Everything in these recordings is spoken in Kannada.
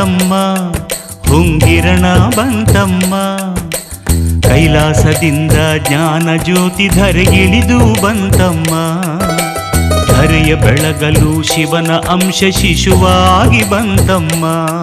ಬಂತಮ್ಮ ಹುಂಗಿರಣ ಬಂತಮ್ಮ ಕೈಲಾಸದಿಂದ ಜ್ಞಾನ ಜ್ಯೋತಿ ಧರೆಗಿಳಿದು ಬಂತಮ್ಮ ಧರೆಯ ಬೆಳಗಲು ಶಿವನ ಅಂಶ ಶಿಶುವಾಗಿ ಬಂತಮ್ಮ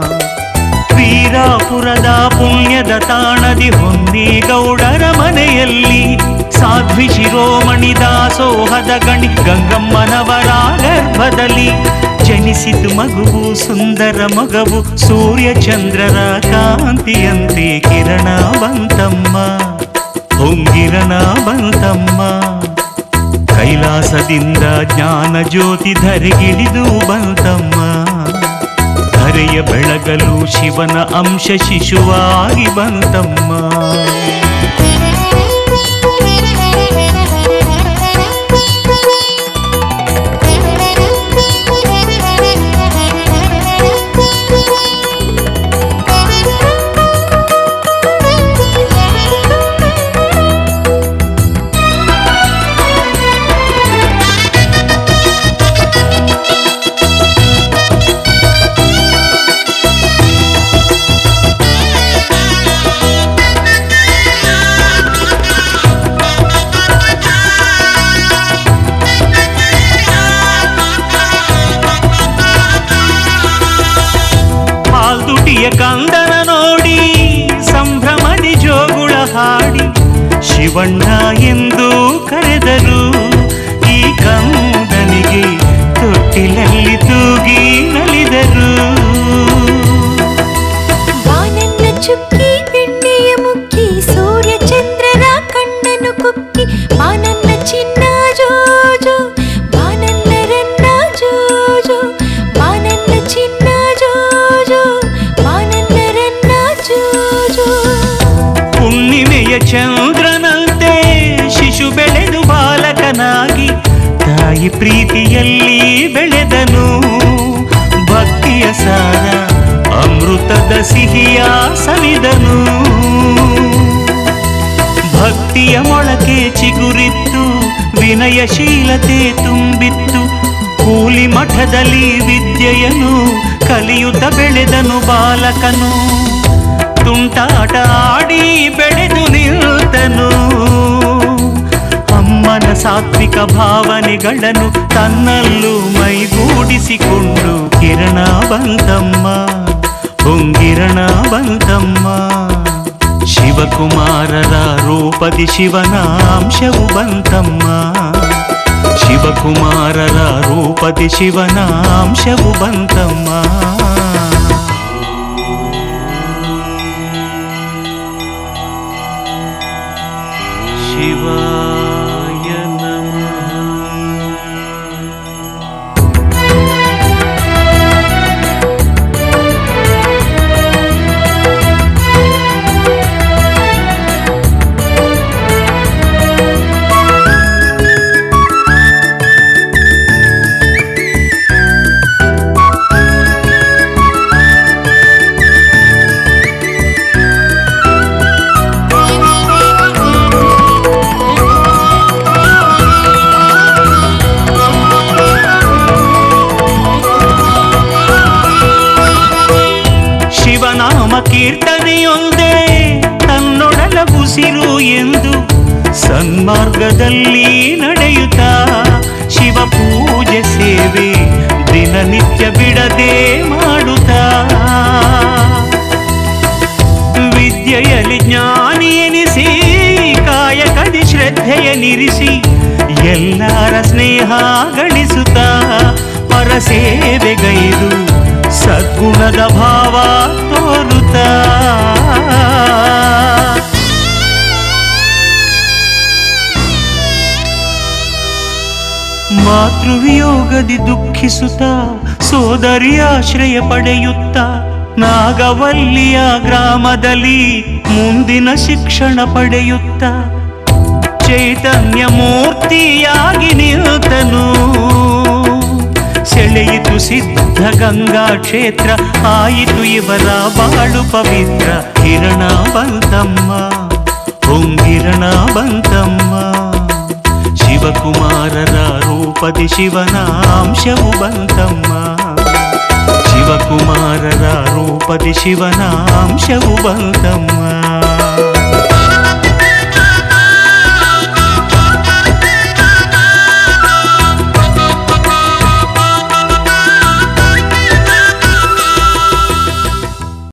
ವೀರಾಪುರದ ಪುಣ್ಯದ ತಾಣದಿ ಹೊಂದಿಗೌಡರ ಮನೆಯಲ್ಲಿ ಸಾಧ್ವಿ ಶಿರೋಮಣಿ ದಾಸೋಹದ ಗಣಿ ಗಂಗಮ್ಮನವರ ಗರ್ಭದಲ್ಲಿ ಜನಿಸಿತು ಮಗುವು ಸುಂದರ ಮಗವು ಸೂರ್ಯ ಚಂದ್ರರ ಕಾಂತಿಯಂತೆ ಕಿರಣ ಬಂತಮ್ಮ ಹೊಂಗಿರಣ ಬಂತಮ್ಮ ಕೈಲಾಸದಿಂದ ಜ್ಞಾನ ಜ್ಯೋತಿ ಧರೆಗಿಳಿದು ಬಂತಮ್ಮ ಧರೆಯ ಬೆಳಗಲು ಶಿವನ ಅಂಶ ಶಿಶುವಾಗಿ ಬಂತಮ್ಮ ಪಾಲ್ದುಟಿಯ ಕಂದನ ನೋಡಿ ಸಂಭ್ರಮದಿ ಜೋಗುಳ ಹಾಡಿ ಶಿವಣ್ಣ ಎಂದು ಕರೆದರು ಈ ಕಂದನಿಗೆ ತೊಟ್ಟಿಲಲ್ಲಿ ತೂಗಿ ನಲಿದರು ವಾನನ್ನ ಚುಕ್ಕಿ ಬೆಣ್ಣೆಯ ಮುಕ್ಕಿ ಸೂರ್ಯ ಚಂದ್ರರ ಕಣ್ಣನು ಕುಕ್ಕಿ ಮಾನನ್ನ ಚಿನ್ನ ಜೋಜೋ ಮಾನನ್ನರನ್ನ ಜೋಜೋ ಮಾನನ್ನ ಚಿನ್ನ ಜೋಜೋ ಮಾನನ್ನರನ್ನ ಜೋಜೋ ಹುಣ್ಣಿಮೆಯ ಚಂದ್ರನಂತೆ ಶಿಶು ಬೆಳೆದು ಬಾಲಕನಾಗಿ ತಾಯಿ ಪ್ರೀತಿಯಲ್ಲಿ ಬೆಳೆದನು ಭಕ್ತಿಯ ಸಾರ ಅಮೃತದ ಸಿಹಿಯ ಸವಿದನು ಭಕ್ತಿಯ ಮೊಳಕೆ ಚಿಗುರಿತ್ತು ವಿನಯಶೀಲತೆ ತುಂಬಿತ್ತು ಕೂಲಿ ಮಠದಲ್ಲಿ ವಿದ್ಯೆಯನು ಕಲಿಯುತ್ತ ಬೆಳೆದನು ಬಾಲಕನು ತುಂಟಾಟ ಆಡಿ ಬೆಳೆದು ನಿಲ್ತನು ಅಮ್ಮನ ಸಾತ್ವಿಕ ಭಾವನೆಗಳನ್ನು ತನ್ನಲ್ಲೂ ಮೈಗೂಡಿಸಿಕೊಂಡು ಕಿರಣ ಬಂತಮ್ಮ ಹೊಂಗಿರಣ ಬಂತಮ್ಮ ಶಿವಕುಮಾರರ ರೂಪದಿ ಶಿವನ ಅಂಶವು ಬಂತಮ್ಮ ಶಿವಕುಮಾರರ ರೂಪದಿ ಶಿವನ ಅಂಶವು ಬಂತಮ್ಮ ಶಿವಾಯ ನಮಃ ಶಿವನಾಮ ಕೀರ್ತನೆಯೊಂದೇ ತನ್ನೊಡಲ ಉಸಿರು ಎಂದು ಸನ್ಮಾರ್ಗದಲ್ಲಿ ನಡೆಯುತ್ತಾ ಶಿವ ಪೂಜೆ ಸೇವೆ ದಿನನಿತ್ಯ ಬಿಡದೆ ಮಾಡುತ್ತಾ ವಿದ್ಯೆಯಲ್ಲಿ ಜ್ಞಾನಿ ಎನಿಸಿ ಕಾಯಕದಿ ಶ್ರದ್ಧೆಯನಿರಿಸಿ ಎಲ್ಲರ ಸ್ನೇಹ ಗಳಿಸುತ್ತಾ ಪರ ಸೇವೆಗೈದು ಸದ್ಗುಣದ ಭಾವ ತೋರುತ್ತಾ ಮಾತೃವಿಯೋಗದಿ ದುಃಖಿಸುತ್ತಾ ಸೋದರಿಯ ಆಶ್ರಯ ಪಡೆಯುತ್ತಾ ನಾಗವಲ್ಲಿಯ ಗ್ರಾಮದಲ್ಲಿ ಮುಂದಿನ ಶಿಕ್ಷಣ ಪಡೆಯುತ್ತಾ ಚೈತನ್ಯ ಮೂರ್ತಿಯಾಗಿ ನಿಲ್ತನು ಸೆಳೆಯಿತು ಸಿದ್ಧ ಗಂಗಾ ಕ್ಷೇತ್ರ ಆಯಿತು ಇವರ ಬಾಳು ಪವಿತ್ರ ಕಿರಣ ಬಂತಮ್ಮ ಹೊಂಗಿರಣ ಬಂತಮ್ಮ ಶಿವಕುಮಾರರ ರೂಪದಿ ಶಿವನ ಅಂಶವು ಬಂತಮ್ಮ ಶಿವ ಶಿವಕುಮಾರರ ರೂಪದಿ ಶಿವನ ಅಂಶವು ಬಂತಮ್ಮ